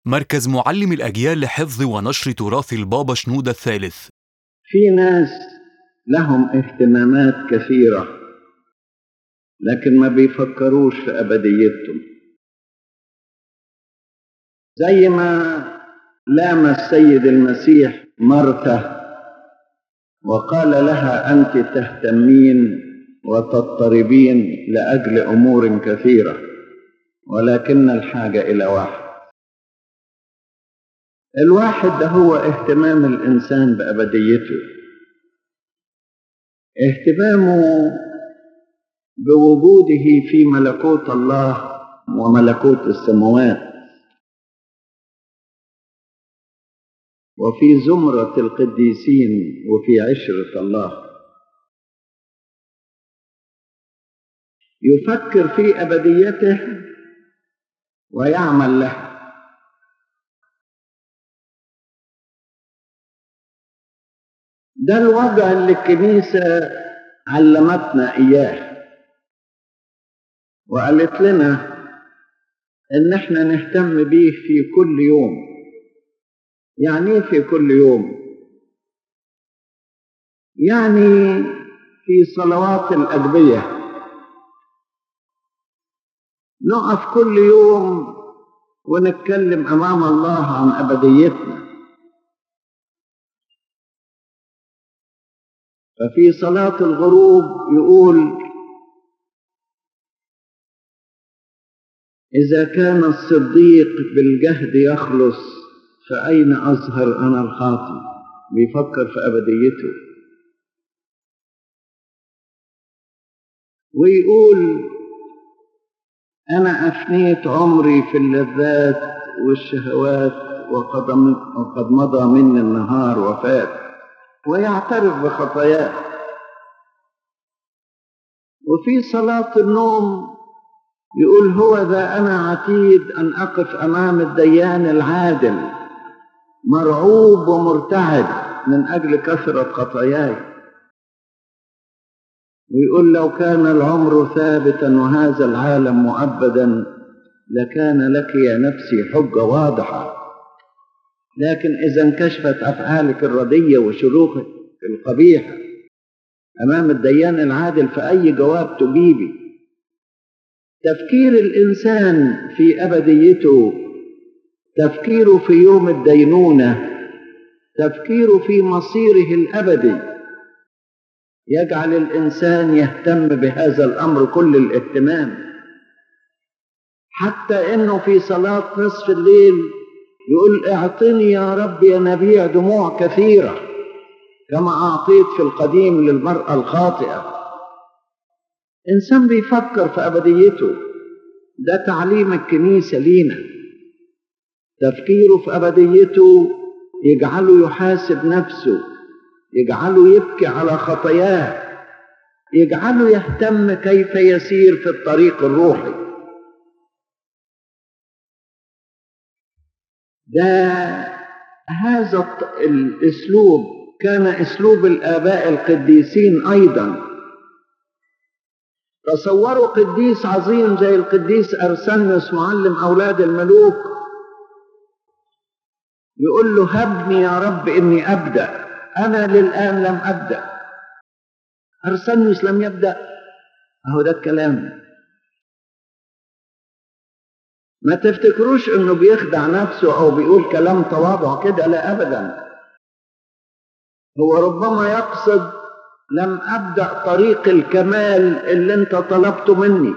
مركز معلم الأجيال لحفظ ونشر تراث البابا شنودة الثالث في ناس لهم اهتمامات كثيرة لكن ما بيفكروش في أبديتهم زي ما لام السيد المسيح مرته وقال لها أنت تهتمين وتضطربين لأجل أمور كثيرة ولكن الحاجة إلى واحد الواحد ده هو اهتمام الإنسان بأبديته اهتمامه بوجوده في ملكوت الله وملكوت السماوات وفي زمرة القديسين وفي عشرة الله يفكر في أبديته ويعمل لها ده الوضع اللي الكنيسة علمتنا إياه وقالت لنا إن إحنا نهتم بيه في كل يوم يعني إيه في كل يوم يعني في صلوات الأدبية نقف كل يوم ونتكلم أمام الله عن أبديتنا ففي صلاة الغروب يقول إذا كان الصديق بالجهد يخلص فأين أظهر أنا الخاطئ بيفكر في أبديته ويقول أنا أفنيت عمري في اللذات والشهوات وقد وقد مضى مني النهار وفات ويعترف بخطاياه وفي صلاة النوم يقول هو ذا أنا عتيد أن أقف أمام الديان العادل مرعوب ومرتعد من أجل كثرة خطاياي ويقول لو كان العمر ثابتا وهذا العالم مؤبدا لكان لك يا نفسي حجة واضحة لكن إذا انكشفت أفعالك الردية وشروخك القبيحة أمام الديان العادل فأي جواب تجيبي تفكير الإنسان في أبديته تفكيره في يوم الدينونة تفكيره في مصيره الأبدي يجعل الإنسان يهتم بهذا الأمر كل الاهتمام حتى إنه في صلاة نصف الليل يقول اعطني يا رب ينابيع دموع كثيرة كما أعطيت في القديم للمرأة الخاطئة إنسان بيفكر في أبديته ده تعليم الكنيسة لينا تفكيره في أبديته يجعله يحاسب نفسه يجعله يبكي على خطاياه يجعله يهتم كيف يسير في الطريق الروحي ده هذا الاسلوب كان اسلوب الاباء القديسين ايضا تصوروا قديس عظيم زي القديس ارسنس معلم اولاد الملوك يقول له هبني يا رب اني ابدا انا للان لم ابدا ارسنس لم يبدا اهو ده الكلام ما تفتكروش انه بيخدع نفسه او بيقول كلام تواضع كده لا ابدا هو ربما يقصد لم ابدا طريق الكمال اللي انت طلبته مني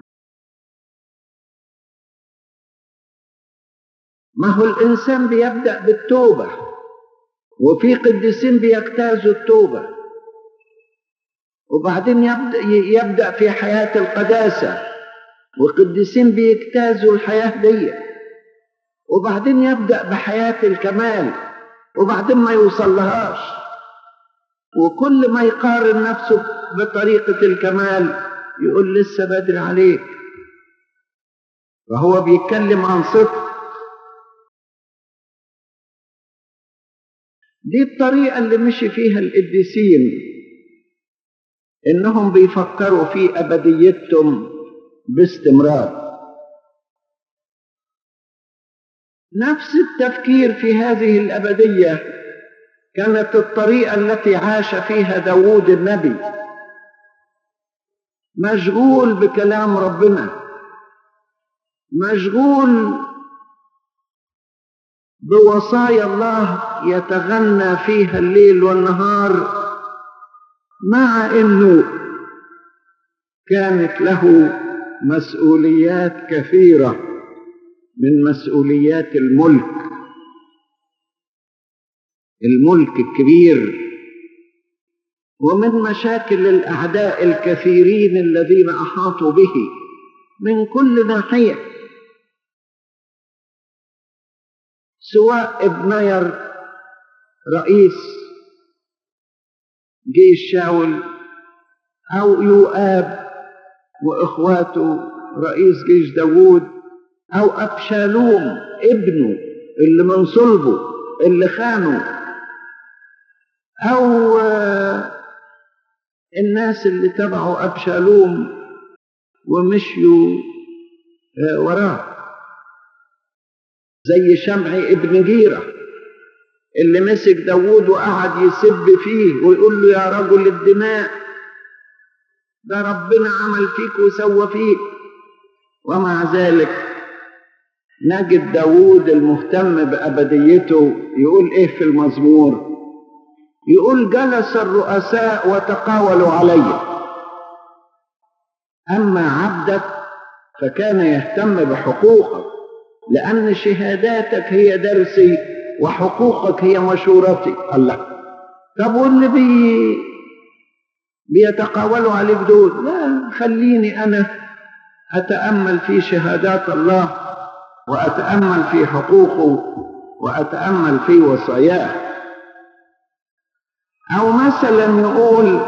ما هو الانسان بيبدا بالتوبه وفي قديسين بيجتازوا التوبه وبعدين يبدا يبدا في حياه القداسه وقديسين بيجتازوا الحياة دي وبعدين يبدأ بحياة الكمال وبعدين ما يوصل لهاش وكل ما يقارن نفسه بطريقة الكمال يقول لسه بدري عليك فهو بيتكلم عن صدق دي الطريقة اللي مشي فيها القديسين إنهم بيفكروا في أبديتهم باستمرار نفس التفكير في هذه الأبدية كانت الطريقة التي عاش فيها داوود النبي مشغول بكلام ربنا مشغول بوصايا الله يتغنى فيها الليل والنهار مع انه كانت له مسؤوليات كثيره من مسؤوليات الملك الملك الكبير ومن مشاكل الاعداء الكثيرين الذين احاطوا به من كل ناحيه سواء ابنير رئيس جيش شاول او يؤاب واخواته رئيس جيش داوود او ابشالوم ابنه اللي من صلبه اللي خانه او الناس اللي تبعوا ابشالوم ومشيوا وراه زي شمعي ابن جيرة اللي مسك داوود وقعد يسب فيه ويقول له يا رجل الدماء ده ربنا عمل فيك وسوى فيك ومع ذلك نجد داوود المهتم بأبديته يقول ايه في المزمور يقول جلس الرؤساء وتقاولوا علي أما عبدك فكان يهتم بحقوقك لأن شهاداتك هي درسي وحقوقك هي مشورتي الله طب واللي بي بيتقاولوا عليك دول لا خليني أنا أتأمل في شهادات الله وأتأمل في حقوقه وأتأمل في وصاياه أو مثلا يقول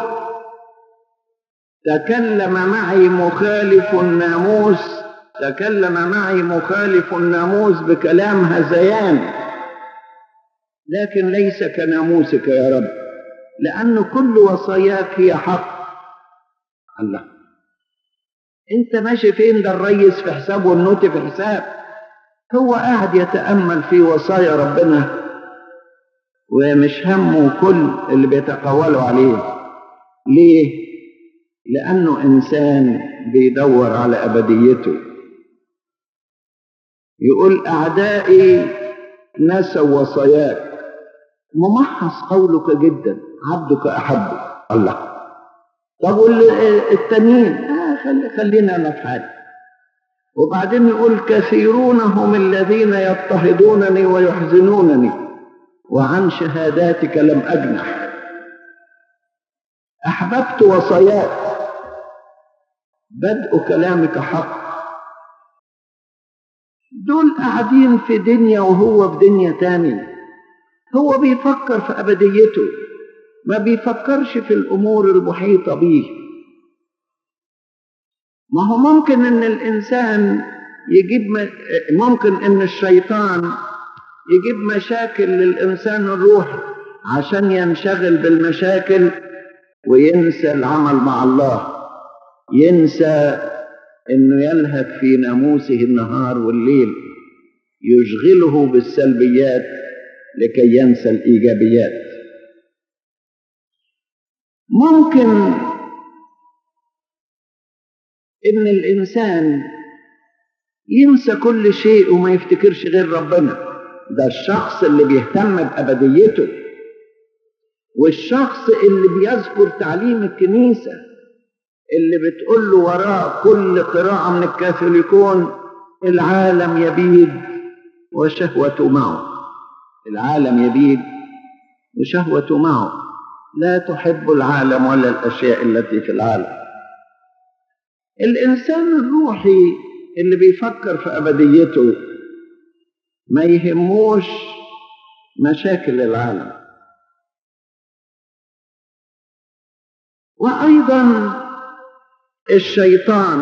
تكلم معي مخالف الناموس تكلم معي مخالف الناموس بكلام هذيان لكن ليس كناموسك يا رب لأن كل وصاياك هي حق الله انت ماشي فين ده الريس في حساب والنوتي في حساب هو قاعد يتأمل في وصايا ربنا ومش همه كل اللي بيتقولوا عليه ليه لأنه إنسان بيدور على أبديته يقول أعدائي نسوا وصاياك ممحص قولك جدا عبدك أحبه الله طب والتانيين آه خلي خلينا أنا في حالي وبعدين يقول كثيرون هم الذين يضطهدونني ويحزنونني وعن شهاداتك لم أجنح أحببت وصاياك بدء كلامك حق دول قاعدين في دنيا وهو في دنيا تاني هو بيفكر في أبديته ما بيفكرش في الأمور المحيطة به ما هو ممكن ان الانسان يجيب ممكن ان الشيطان يجيب مشاكل للانسان الروحي عشان ينشغل بالمشاكل وينسى العمل مع الله ينسى انه يلهث في ناموسه النهار والليل يشغله بالسلبيات لكي ينسى الايجابيات ممكن ان الانسان ينسى كل شيء وما يفتكرش غير ربنا ده الشخص اللي بيهتم بابديته والشخص اللي بيذكر تعليم الكنيسه اللي بتقول له وراء كل قراءه من الكاثوليكون العالم يبيد وشهوته معه العالم يبيد وشهوته معه لا تحب العالم ولا الاشياء التي في العالم الإنسان الروحي اللي بيفكر في أبديته ما يهموش مشاكل العالم وأيضا الشيطان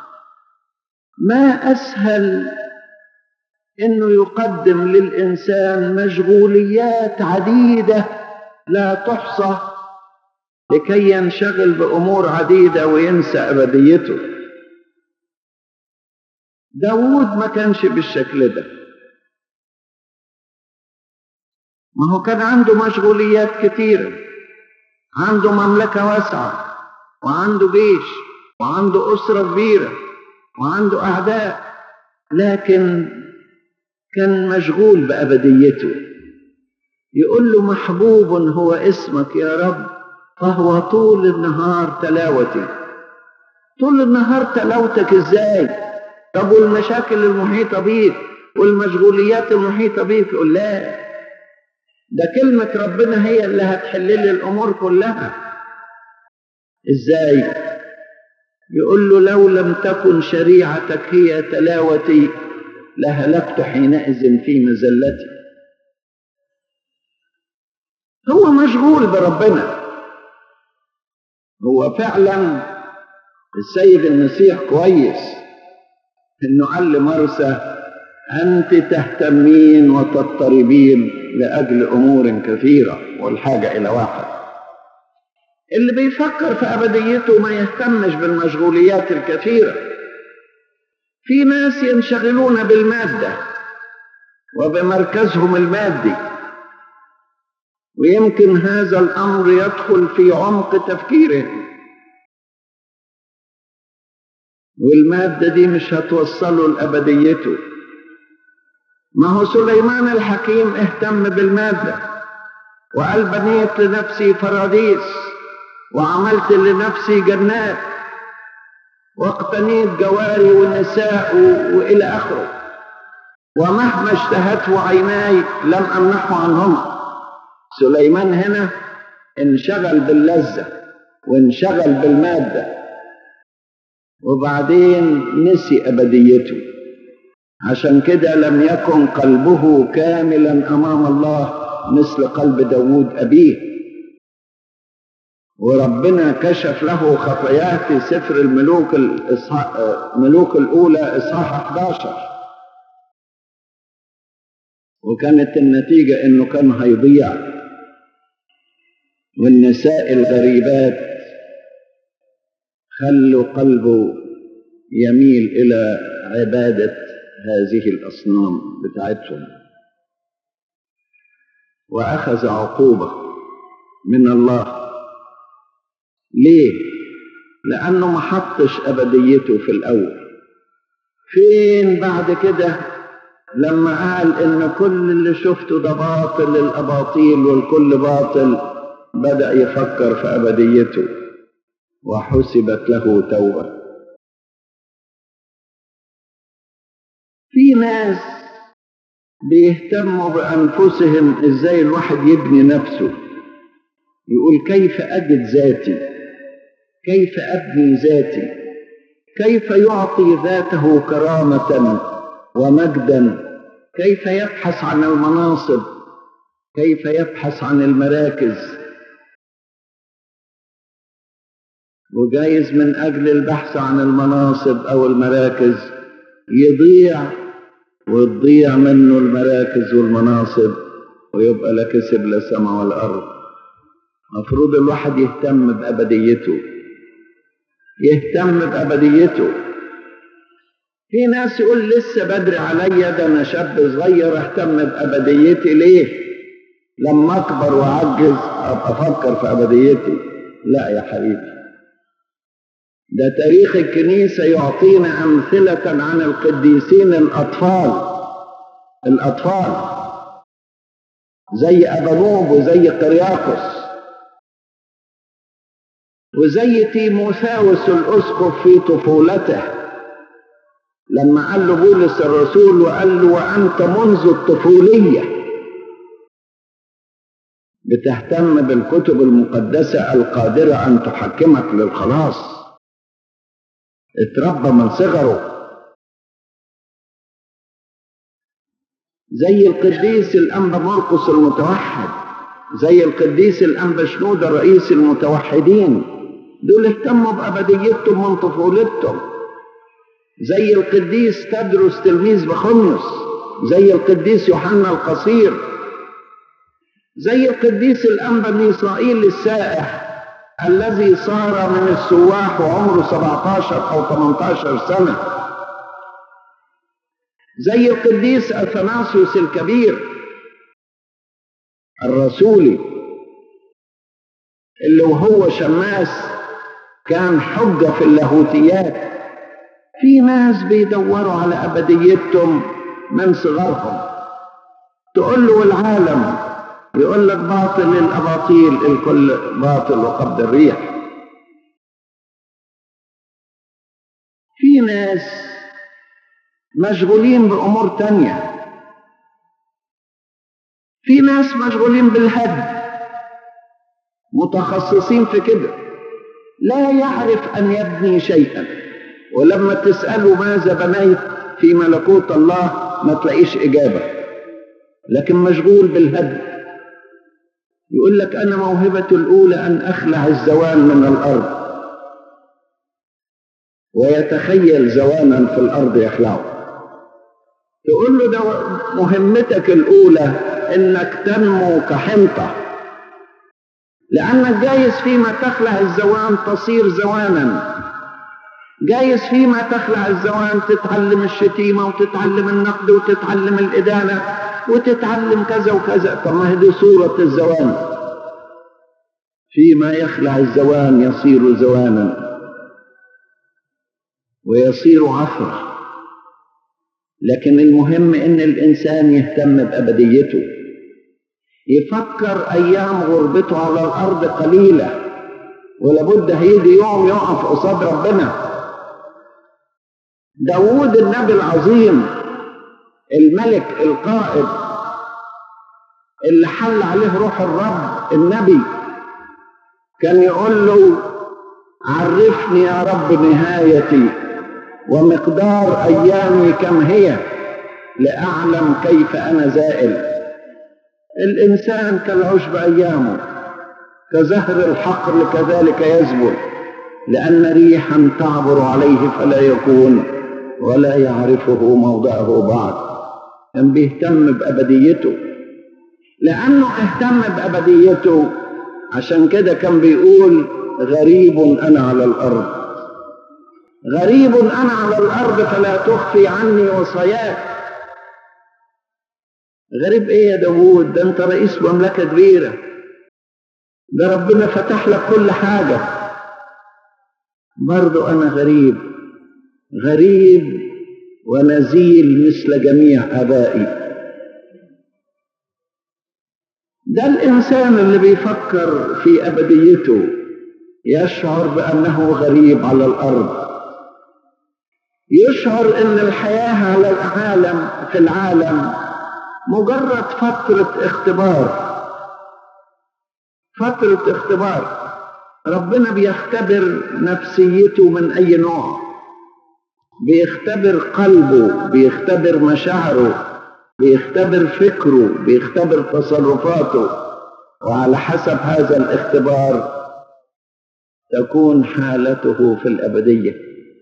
ما أسهل إنه يقدم للإنسان مشغوليات عديدة لا تحصى لكي ينشغل بأمور عديدة وينسى أبديته داود ما كانش بالشكل ده ما هو كان عنده مشغوليات كتيرة عنده مملكة واسعة وعنده جيش وعنده أسرة كبيرة وعنده أعداء لكن كان مشغول بأبديته يقول له محبوب هو اسمك يا رب فهو طول النهار تلاوتي طول النهار تلاوتك ازاي طب والمشاكل المحيطة بيك والمشغوليات المحيطة بيك يقول لا ده كلمة ربنا هي اللي هتحل لي الأمور كلها ازاي يقول له لو لم تكن شريعتك هي تلاوتي لهلكت حينئذ في مزلتي هو مشغول بربنا هو فعلا السيد المسيح كويس انه قال لمرسى انت تهتمين وتضطربين لاجل امور كثيره والحاجه الى واحد اللي بيفكر في ابديته ما يهتمش بالمشغوليات الكثيره في ناس ينشغلون بالماده وبمركزهم المادي ويمكن هذا الامر يدخل في عمق تفكيرهم والماده دي مش هتوصله لابديته ما هو سليمان الحكيم اهتم بالماده وقال بنيت لنفسي فراديس وعملت لنفسي جنات واقتنيت جواري ونساء والى اخره ومهما اشتهته عيناي لم امنحه عنهما سليمان هنا انشغل باللذة وانشغل بالمادة وبعدين نسي أبديته عشان كده لم يكن قلبه كاملا أمام الله مثل قلب داود أبيه وربنا كشف له خطاياه في سفر الملوك الإصحاح ملوك الأولى إصحاح 11 وكانت النتيجة إنه كان هيضيع والنساء الغريبات خلوا قلبه يميل إلى عبادة هذه الأصنام بتاعتهم وأخذ عقوبة من الله ليه؟ لأنه ما حطش أبديته في الأول فين بعد كده لما قال إن كل اللي شفته ده باطل الأباطيل والكل باطل بدأ يفكر في أبديته وحسبت له توبة في ناس بيهتموا بأنفسهم إزاي الواحد يبني نفسه يقول كيف أجد ذاتي كيف أبني ذاتي كيف يعطي ذاته كرامة ومجدا كيف يبحث عن المناصب كيف يبحث عن المراكز وجايز من أجل البحث عن المناصب أو المراكز يضيع وتضيع منه المراكز والمناصب ويبقى لا كسب لا سما ولا أرض مفروض الواحد يهتم بأبديته يهتم بأبديته في ناس يقول لسه بدري عليا ده أنا شاب صغير أهتم بأبديتي ليه لما أكبر وأعجز أبقى أفكر في أبديتي لا يا حبيبي ده تاريخ الكنيسة يعطينا أمثلة عن القديسين الأطفال الأطفال زي أبانوب وزي قرياقس وزي تيموثاوس الأسقف في طفولته لما قال له بولس الرسول وقال له وأنت منذ الطفولية بتهتم بالكتب المقدسة القادرة أن تحكمك للخلاص اتربى من صغره زي القديس الأنبا مرقس المتوحد زي القديس الأنبا شنودة رئيس المتوحدين دول اهتموا بأبديتهم من طفولتهم زي القديس تدرس تلميذ بخمس زي القديس يوحنا القصير زي القديس الأنبا ميسائيل السائح الذي صار من السواح وعمره 17 أو 18 سنة زي القديس أثناسيوس الكبير الرسولي اللي وهو شماس كان حجة في اللاهوتيات في ناس بيدوروا على أبديتهم من صغرهم تقول له العالم يقول لك باطل الأباطيل الكل باطل وقبض الريح في ناس مشغولين بأمور تانية في ناس مشغولين بالهدي متخصصين في كده لا يعرف أن يبني شيئا ولما تسأله ماذا بنيت في ملكوت الله ما تلاقيش إجابة لكن مشغول بالهدي يقول لك أنا موهبة الأولى أن أخلع الزوال من الأرض ويتخيل زوانا في الأرض يخلعه تقول له ده مهمتك الأولى إنك تنمو كحنطة لأنك جايز فيما تخلع الزوان تصير زوانا جايز فيما تخلع الزوان تتعلم الشتيمة وتتعلم النقد وتتعلم الإدانة وتتعلم كذا وكذا طب ما هي دي صورة الزوان فيما يخلع الزوان يصير زوانا ويصير عفرة لكن المهم ان الانسان يهتم بابديته يفكر ايام غربته على الارض قليله ولابد هيجي يوم يقف قصاد ربنا داوود النبي العظيم الملك القائد اللي حل عليه روح الرب النبي كان يقول له عرفني يا رب نهايتي ومقدار ايامي كم هي لاعلم كيف انا زائل الانسان كالعشب ايامه كزهر الحقل كذلك يزبل لان ريحا تعبر عليه فلا يكون ولا يعرفه موضعه بعد كان بيهتم بابديته لانه اهتم بابديته عشان كده كان بيقول غريب انا على الارض غريب انا على الارض فلا تخفي عني وصاياك غريب ايه يا داوود ده انت رئيس مملكه كبيره ده ربنا فتح لك كل حاجه برضو انا غريب غريب ونزيل مثل جميع ابائي ده الانسان اللي بيفكر في ابديته يشعر بانه غريب على الارض يشعر ان الحياه على العالم في العالم مجرد فتره اختبار فتره اختبار ربنا بيختبر نفسيته من اي نوع بيختبر قلبه بيختبر مشاعره بيختبر فكره بيختبر تصرفاته وعلى حسب هذا الاختبار تكون حالته في الابديه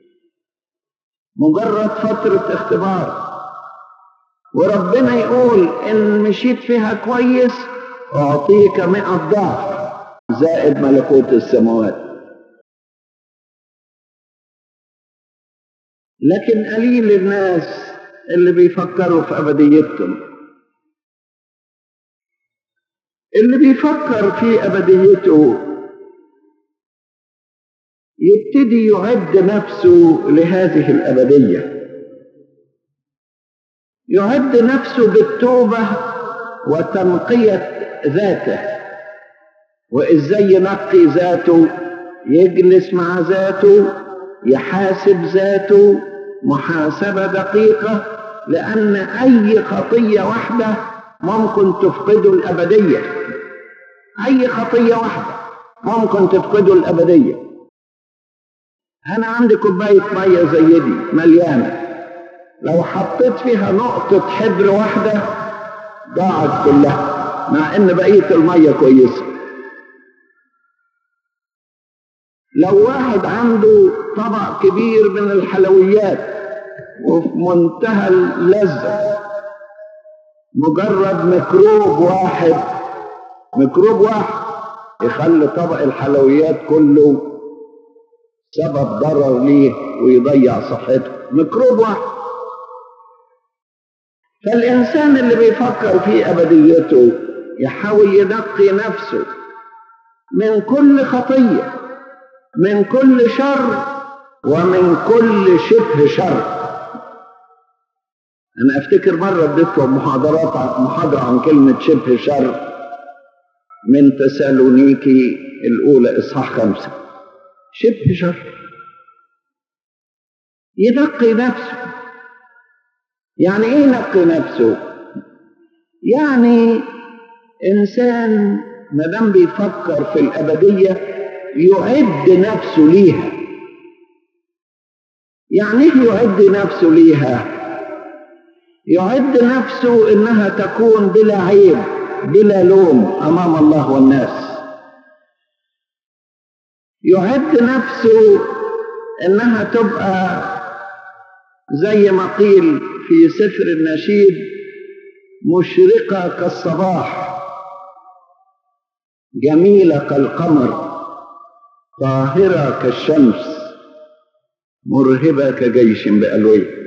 مجرد فتره اختبار وربنا يقول ان مشيت فيها كويس اعطيك مئة ضعف زائد ملكوت السماوات لكن قليل الناس اللي بيفكروا في ابديتهم اللي بيفكر في ابديته يبتدي يعد نفسه لهذه الابديه يعد نفسه بالتوبه وتنقيه ذاته وازاي ينقي ذاته يجلس مع ذاته يحاسب ذاته محاسبه دقيقه لان اي خطيه واحده ممكن تفقده الابديه اي خطيه واحده ممكن تفقده الابديه انا عندي كوبايه ميه زي دي مليانه لو حطيت فيها نقطه حبر واحده ضاعت كلها مع ان بقيه الميه كويسه لو واحد عنده طبق كبير من الحلويات وفي منتهى اللذة مجرد ميكروب واحد ميكروب واحد يخلي طبق الحلويات كله سبب ضرر ليه ويضيع صحته ميكروب واحد فالإنسان اللي بيفكر في أبديته يحاول ينقي نفسه من كل خطية من كل شر ومن كل شبه شر أنا أفتكر مرة اديتكم محاضرات محاضرة عن كلمة شبه شر من تسالونيكي الأولى إصحاح خمسة شبه شر ينقي نفسه يعني إيه ينقي نفسه؟ يعني إنسان ما دام بيفكر في الأبدية يعد نفسه ليها يعني إيه يعد نفسه ليها؟ يعد نفسه إنها تكون بلا عيب بلا لوم أمام الله والناس يعد نفسه إنها تبقى زي ما قيل في سفر النشيد مشرقة كالصباح جميلة كالقمر طاهرة كالشمس مرهبة كجيش بألويه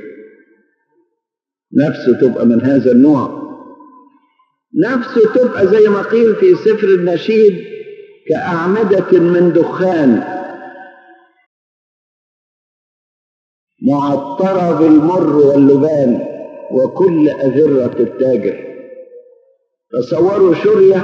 نفسه تبقى من هذا النوع نفسه تبقى زي ما قيل في سفر النشيد كأعمدة من دخان معطرة بالمر واللبان وكل أذرة التاجر تصوروا شرية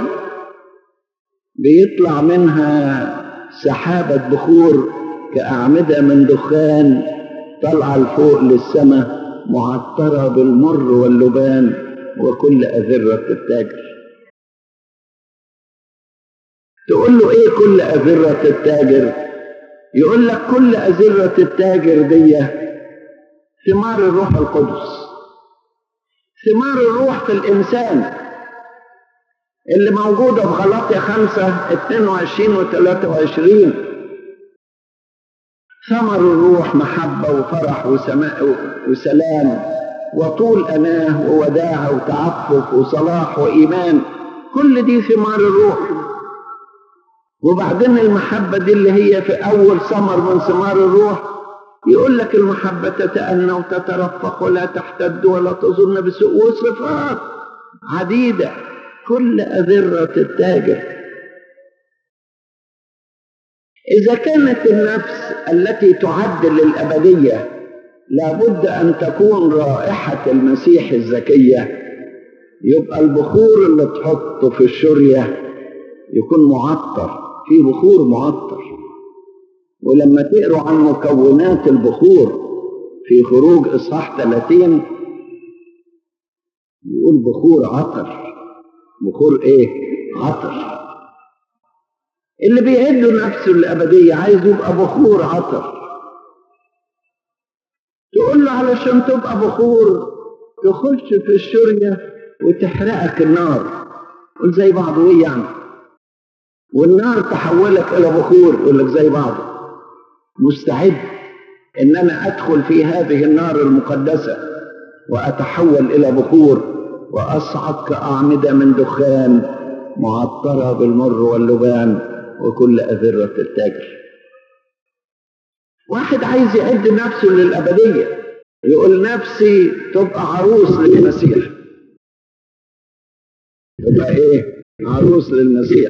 بيطلع منها سحابة بخور كأعمدة من دخان طالعة لفوق للسماء معطرة بالمر واللبان وكل أذرة التاجر تقول له إيه كل أذرة التاجر يقول لك كل أذرة التاجر دي ثمار الروح القدس ثمار الروح في الإنسان اللي موجودة في غلاطيا خمسة 22 و 23 ثمر الروح محبة وفرح وسماء وسلام وطول أناه ووداعة وتعفف وصلاح وإيمان كل دي ثمار الروح وبعدين المحبة دي اللي هي في أول ثمر من ثمار الروح يقول لك المحبة تتأنى وتترفق ولا تحتد ولا تظن بسوء وصفات عديدة كل أذرة التاجر إذا كانت النفس التي تعد للأبدية لابد أن تكون رائحة المسيح الزكية يبقى البخور اللي تحطه في الشرية يكون معطر في بخور معطر ولما تقروا عن مكونات البخور في خروج إصحاح 30 يقول بخور عطر بخور إيه؟ عطر اللي بيعد نفسه الأبدية عايز يبقى بخور عطر تقول له علشان تبقى بخور تخش في الشرية وتحرقك النار قول زي بعضه ايه يعني والنار تحولك الى بخور يقول لك زي بعضه مستعد ان انا ادخل في هذه النار المقدسه واتحول الى بخور واصعد كاعمده من دخان معطره بالمر واللبان وكل اذره التاجر واحد عايز يعد نفسه للابديه يقول نفسي تبقى عروس للمسيح تبقى ايه عروس للمسيح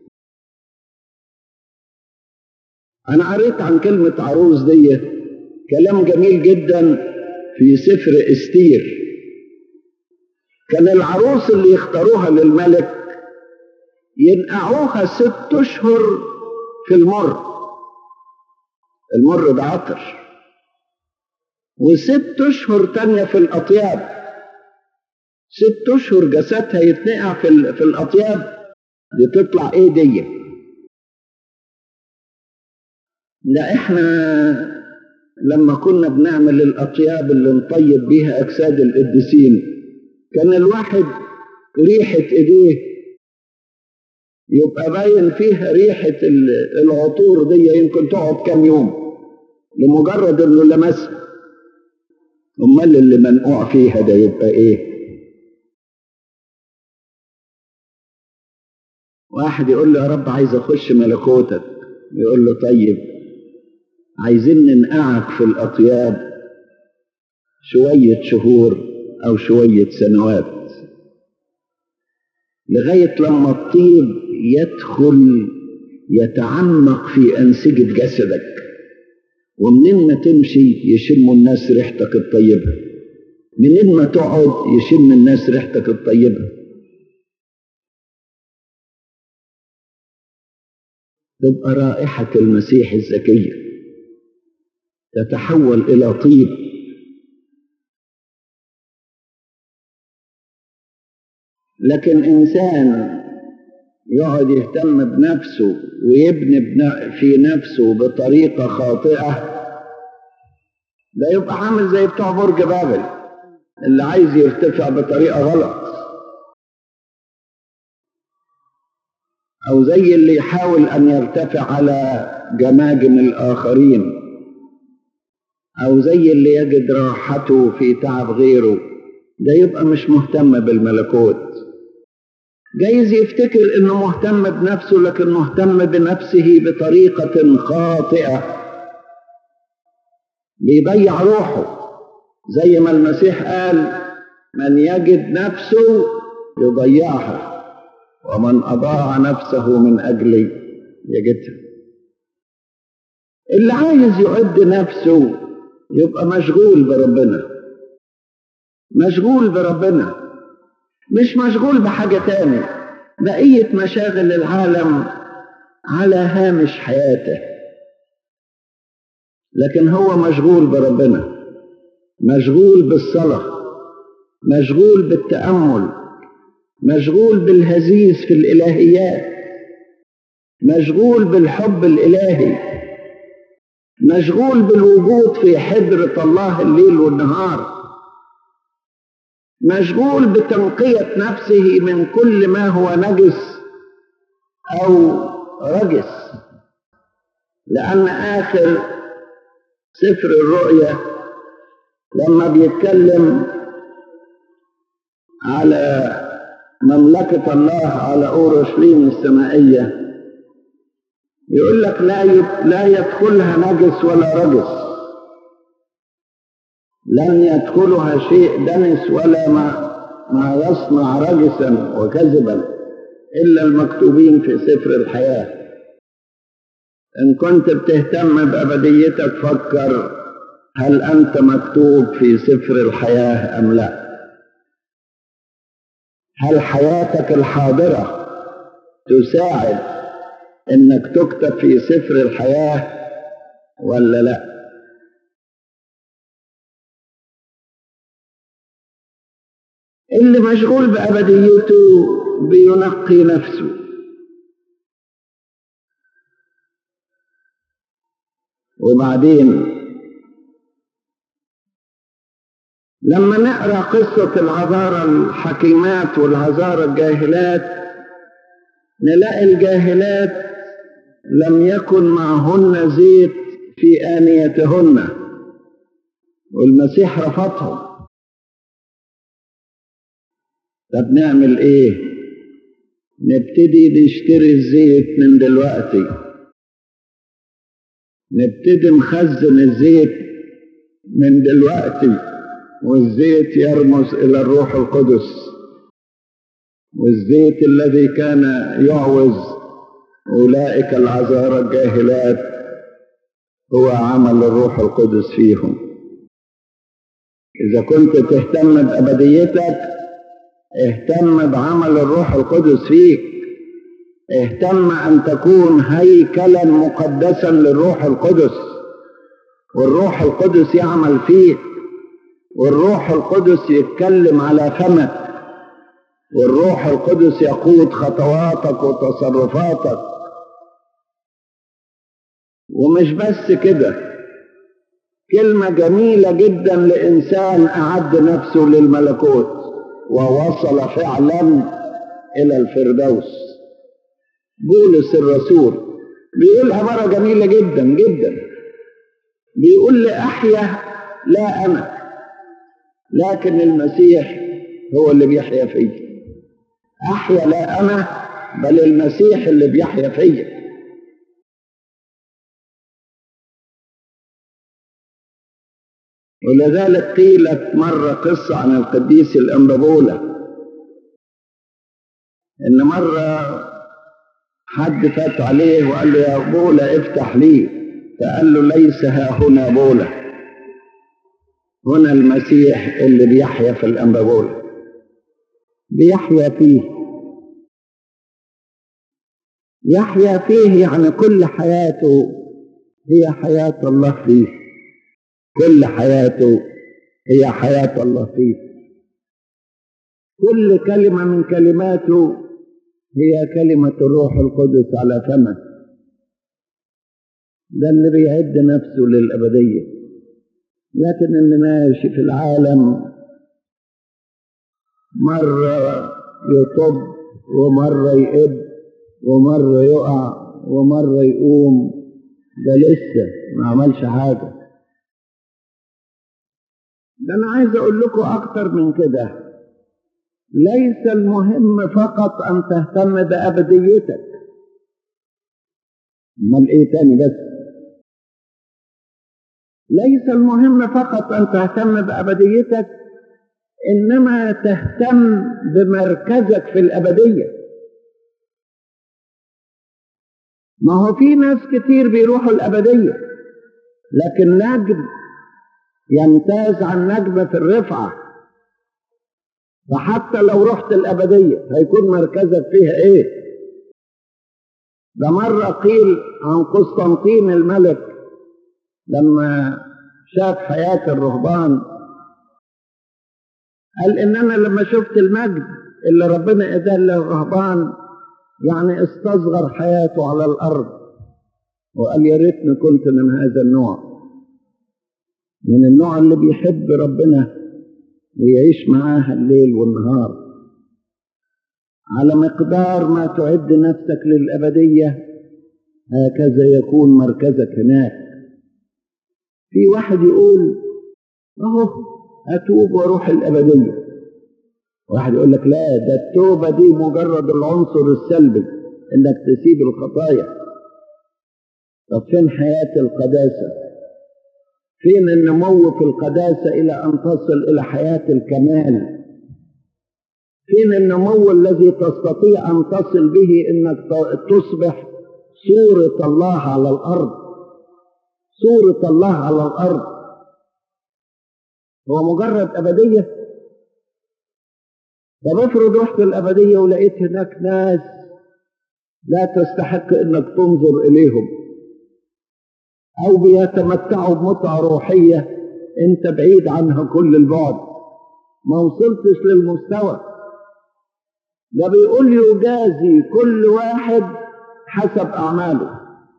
انا قريت عن كلمه عروس دي كلام جميل جدا في سفر استير كان العروس اللي يختاروها للملك ينقعوها ست اشهر في المر المر ده عطر وست اشهر تانية في الاطياب ست اشهر جسدها يتنقع في, ال... في الاطياب دي تطلع ايه دي لا احنا لما كنا بنعمل الاطياب اللي نطيب بيها اجساد القديسين كان الواحد ريحة ايديه يبقى باين فيها ريحة العطور دي يمكن تقعد كام يوم لمجرد انه لمسها امال اللي منقوع فيها ده يبقى ايه واحد يقول له يا رب عايز اخش ملكوتك يقول له طيب عايزين ننقعك في الاطياب شوية شهور او شوية سنوات لغاية لما الطيب يدخل يتعمق في أنسجة جسدك ومنين ما تمشي يشم الناس ريحتك الطيبة منين ما تقعد يشم الناس ريحتك الطيبة تبقى رائحة المسيح الزكية تتحول إلى طيب لكن إنسان يقعد يهتم بنفسه ويبني في نفسه بطريقة خاطئة ده يبقى عامل زي بتوع برج بابل اللي عايز يرتفع بطريقة غلط أو زي اللي يحاول أن يرتفع على جماجم الآخرين أو زي اللي يجد راحته في تعب غيره ده يبقى مش مهتم بالملكوت جايز يفتكر انه مهتم بنفسه لكن مهتم بنفسه بطريقة خاطئة بيضيع روحه زي ما المسيح قال من يجد نفسه يضيعها ومن أضاع نفسه من أجلي يجدها اللي عايز يعد نفسه يبقى مشغول بربنا مشغول بربنا مش مشغول بحاجة تاني بقية مشاغل العالم على هامش حياته لكن هو مشغول بربنا مشغول بالصلاة مشغول بالتأمل مشغول بالهزيز في الإلهيات مشغول بالحب الإلهي مشغول بالوجود في حضرة الله الليل والنهار مشغول بتنقية نفسه من كل ما هو نجس أو رجس لأن آخر سفر الرؤيا لما بيتكلم على مملكة الله على أورشليم السمائية يقول لك لا لا يدخلها نجس ولا رجس لن يدخلها شيء دنس ولا ما ما يصنع رجسا وكذبا إلا المكتوبين في سفر الحياة إن كنت بتهتم بأبديتك فكر هل أنت مكتوب في سفر الحياة أم لا هل حياتك الحاضرة تساعد إنك تكتب في سفر الحياة ولا لا اللي مشغول بأبديته بينقي نفسه وبعدين لما نقرا قصة العذارى الحكيمات والعذارى الجاهلات نلاقي الجاهلات لم يكن معهن زيت في آنيتهن والمسيح رفضهم طب نعمل ايه نبتدي نشتري الزيت من دلوقتي نبتدي نخزن الزيت من دلوقتي والزيت يرمز الى الروح القدس والزيت الذي كان يعوز اولئك العذارى الجاهلات هو عمل الروح القدس فيهم اذا كنت تهتم بابديتك اهتم بعمل الروح القدس فيك اهتم ان تكون هيكلا مقدسا للروح القدس والروح القدس يعمل فيك والروح القدس يتكلم على فمك والروح القدس يقود خطواتك وتصرفاتك ومش بس كده كلمة جميلة جدا لإنسان أعد نفسه للملكوت ووصل فعلا إلى الفردوس بولس الرسول بيقول عبارة جميلة جدا جدا بيقول لأحيا لا أنا لكن المسيح هو اللي بيحيا فيا أحيا لا أنا بل المسيح اللي بيحيا فيا ولذلك قيلت مرة قصة عن القديس الأنبابولة إن مرة حد فات عليه وقال له يا بولا افتح لي فقال له ليس ها هنا بولا هنا المسيح اللي بيحيا في الأنبابولة بيحيا فيه يحيا فيه يعني كل حياته هي حياة الله فيه كل حياته هي حياة الله فيه كل كلمة من كلماته هي كلمة الروح القدس على فمه ده اللي بيعد نفسه للأبدية لكن اللي ماشي في العالم مرة يطب ومرة يئب ومرة يقع ومرة يقوم ده لسه ما عملش حاجة ده أنا عايز أقول لكم أكتر من كده ليس المهم فقط أن تهتم بأبديتك أمال إيه تاني بس ليس المهم فقط أن تهتم بأبديتك إنما تهتم بمركزك في الأبدية ما هو في ناس كتير بيروحوا الأبدية لكن نجم يمتاز عن نجم في الرفعة فحتى لو رحت الأبدية هيكون مركزك فيها إيه ده مرة قيل عن قسطنطين الملك لما شاف حياة الرهبان قال إن أنا لما شفت المجد اللي ربنا إداه للرهبان يعني استصغر حياته على الأرض وقال يا ريتني كنت من هذا النوع من النوع اللي بيحب ربنا ويعيش معاه الليل والنهار على مقدار ما تعد نفسك للأبدية هكذا يكون مركزك هناك في واحد يقول اهو اتوب واروح الابديه واحد يقول لك لا ده التوبه دي مجرد العنصر السلبي انك تسيب الخطايا طب فين حياه القداسه فين النمو في القداسه الى ان تصل الى حياه الكمال فين النمو الذي تستطيع ان تصل به انك تصبح صوره الله على الارض صورة الله على الأرض هو مجرد أبدية طب افرض رحت الأبدية ولقيت هناك ناس لا تستحق إنك تنظر إليهم أو بيتمتعوا بمتعة روحية أنت بعيد عنها كل البعد ما وصلتش للمستوى ده بيقول يجازي كل واحد حسب أعماله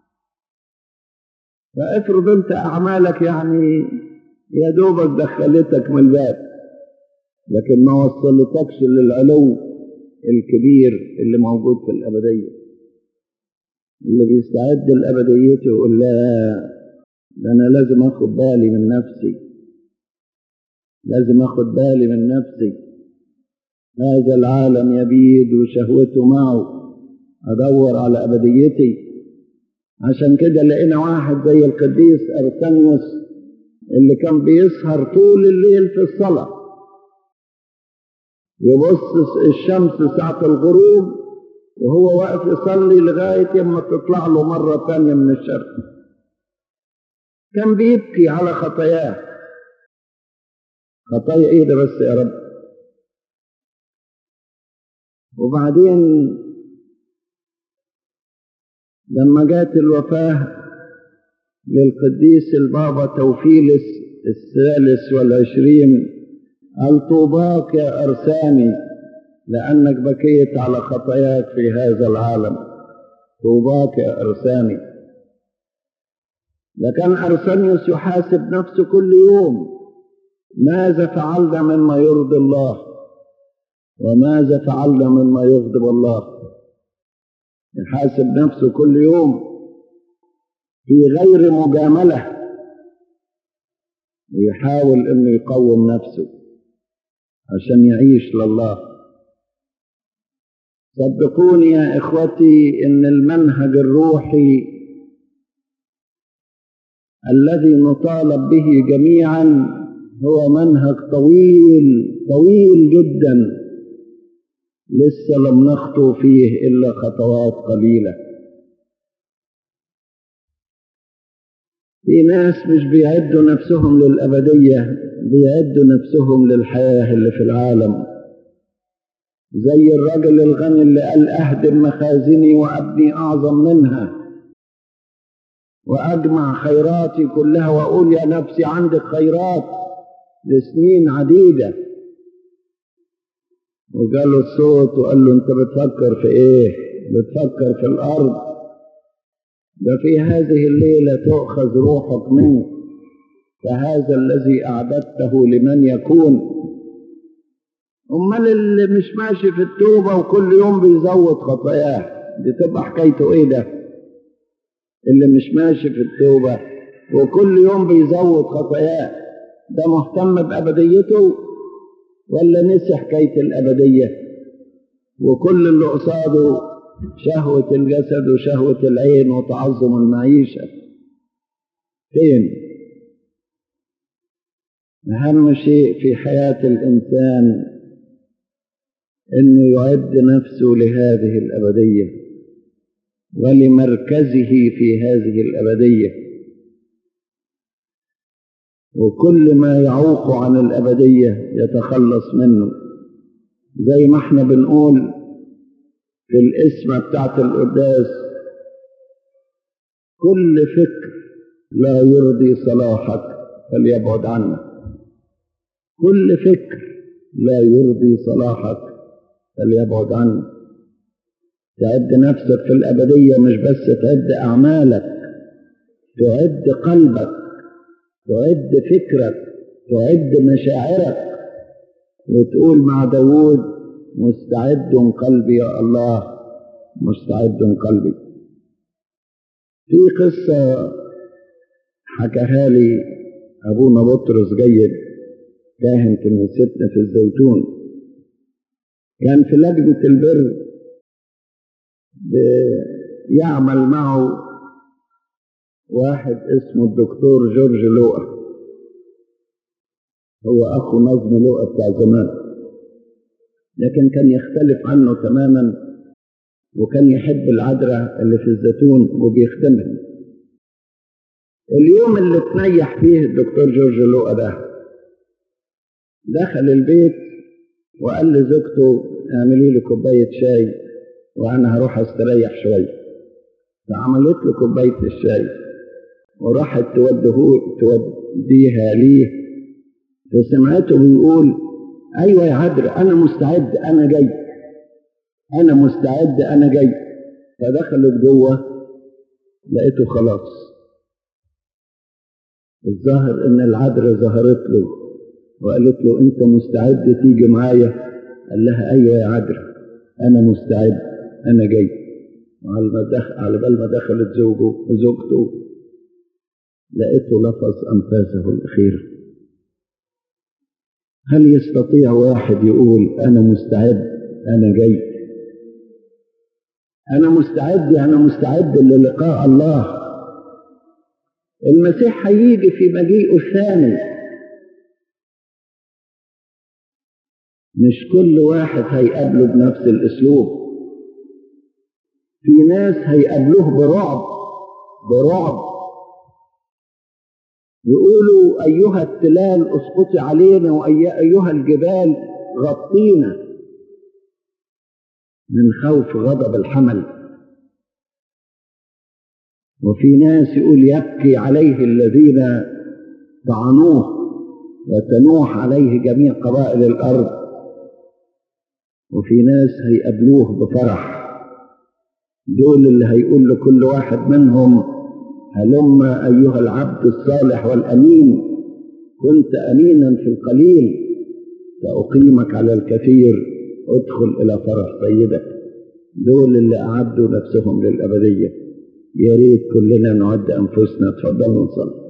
فافرض انت اعمالك يعني يا دوبك دخلتك من الباب لكن ما وصلتكش للعلو الكبير اللي موجود في الابديه اللي بيستعد لابديته يقول لا ده انا لازم اخد بالي من نفسي لازم اخد بالي من نفسي هذا العالم يبيد وشهوته معه ادور على ابديتي عشان كده لقينا واحد زي القديس أرسنيوس اللي كان بيسهر طول الليل في الصلاة يبص الشمس ساعة الغروب وهو واقف يصلي لغاية ما تطلع له مرة ثانية من الشرق كان بيبكي على خطاياه خطايا ايه ده بس يا رب وبعدين لما جات الوفاة للقديس البابا توفيلس الثالث والعشرين قال طوباك يا أرساني لأنك بكيت على خطاياك في هذا العالم طوباك يا أرساني لكن أرسانيوس يحاسب نفسه كل يوم ماذا فعلنا مما يرضي الله وماذا فعلنا مما يغضب الله يحاسب نفسه كل يوم في غير مجاملة ويحاول انه يقوم نفسه عشان يعيش لله صدقوني يا اخوتي ان المنهج الروحي الذي نطالب به جميعا هو منهج طويل طويل جدا لسه لم نخطو فيه إلا خطوات قليلة في ناس مش بيعدوا نفسهم للأبدية بيعدوا نفسهم للحياة اللي في العالم زي الرجل الغني اللي قال أهدم مخازني وأبني أعظم منها وأجمع خيراتي كلها وأقول يا نفسي عندك خيرات لسنين عديدة وجاله الصوت وقال له أنت بتفكر في إيه؟ بتفكر في الأرض ده في هذه الليلة تؤخذ روحك منك فهذا الذي أعددته لمن يكون أمال اللي مش ماشي في التوبة وكل يوم بيزود خطاياه دي تبقى حكايته إيه ده؟ اللي مش ماشي في التوبة وكل يوم بيزود خطاياه ده مهتم بأبديته ولا نسي حكاية الأبدية وكل اللي قصاده شهوة الجسد وشهوة العين وتعظم المعيشة فين أهم شيء في حياة الإنسان إنه يعد نفسه لهذه الأبدية ولمركزه في هذه الأبدية وكل ما يعوق عن الأبدية يتخلص منه زي ما احنا بنقول في الاسم بتاعت القداس كل فكر لا يرضي صلاحك فليبعد عنك كل فكر لا يرضي صلاحك فليبعد عنك تعد نفسك في الأبدية مش بس تعد أعمالك تعد قلبك تعد فكرك تعد مشاعرك وتقول مع داود مستعد قلبي يا الله مستعد قلبي في قصة حكاها لي أبونا بطرس جيد كاهن كنيستنا في الزيتون كان في لجنة البر يعمل معه واحد اسمه الدكتور جورج لوقا هو أخو نظم لوقا بتاع زمان لكن كان يختلف عنه تماما وكان يحب العذراء اللي في الزيتون وبيخدمها اليوم اللي تنيح فيه الدكتور جورج لوقا ده دخل البيت وقال لزوجته اعملي لي كوباية شاي وأنا هروح أستريح شوية فعملت له كوباية الشاي وراحت توده توديها ليه فسمعته بيقول أيوة يا عذراء أنا مستعد أنا جاي أنا مستعد أنا جاي فدخلت جوه لقيته خلاص الظاهر إن العذراء ظهرت له وقالت له أنت مستعد تيجي معايا قال لها أيوة يا عذراء أنا مستعد أنا جاي وعلى ما دخل على بال ما دخلت زوجه زوجته لقيته لفظ أنفاسه الأخيرة هل يستطيع واحد يقول أنا مستعد أنا جاي أنا مستعد يعني مستعد للقاء الله المسيح هيجي في مجيئه الثاني مش كل واحد هيقابله بنفس الأسلوب في ناس هيقابلوه برعب برعب يقولوا أيها التلال اسقطي علينا وأيها الجبال غطينا من خوف غضب الحمل وفي ناس يقول يبكي عليه الذين طعنوه وتنوح عليه جميع قبائل الأرض وفي ناس هيقابلوه بفرح دول اللي هيقول لكل واحد منهم هلم أيها العبد الصالح والأمين كنت أمينا في القليل سأقيمك على الكثير ادخل إلى فرح سيدك دول اللي أعدوا نفسهم للأبدية يا ريت كلنا نعد أنفسنا تفضلوا نصلي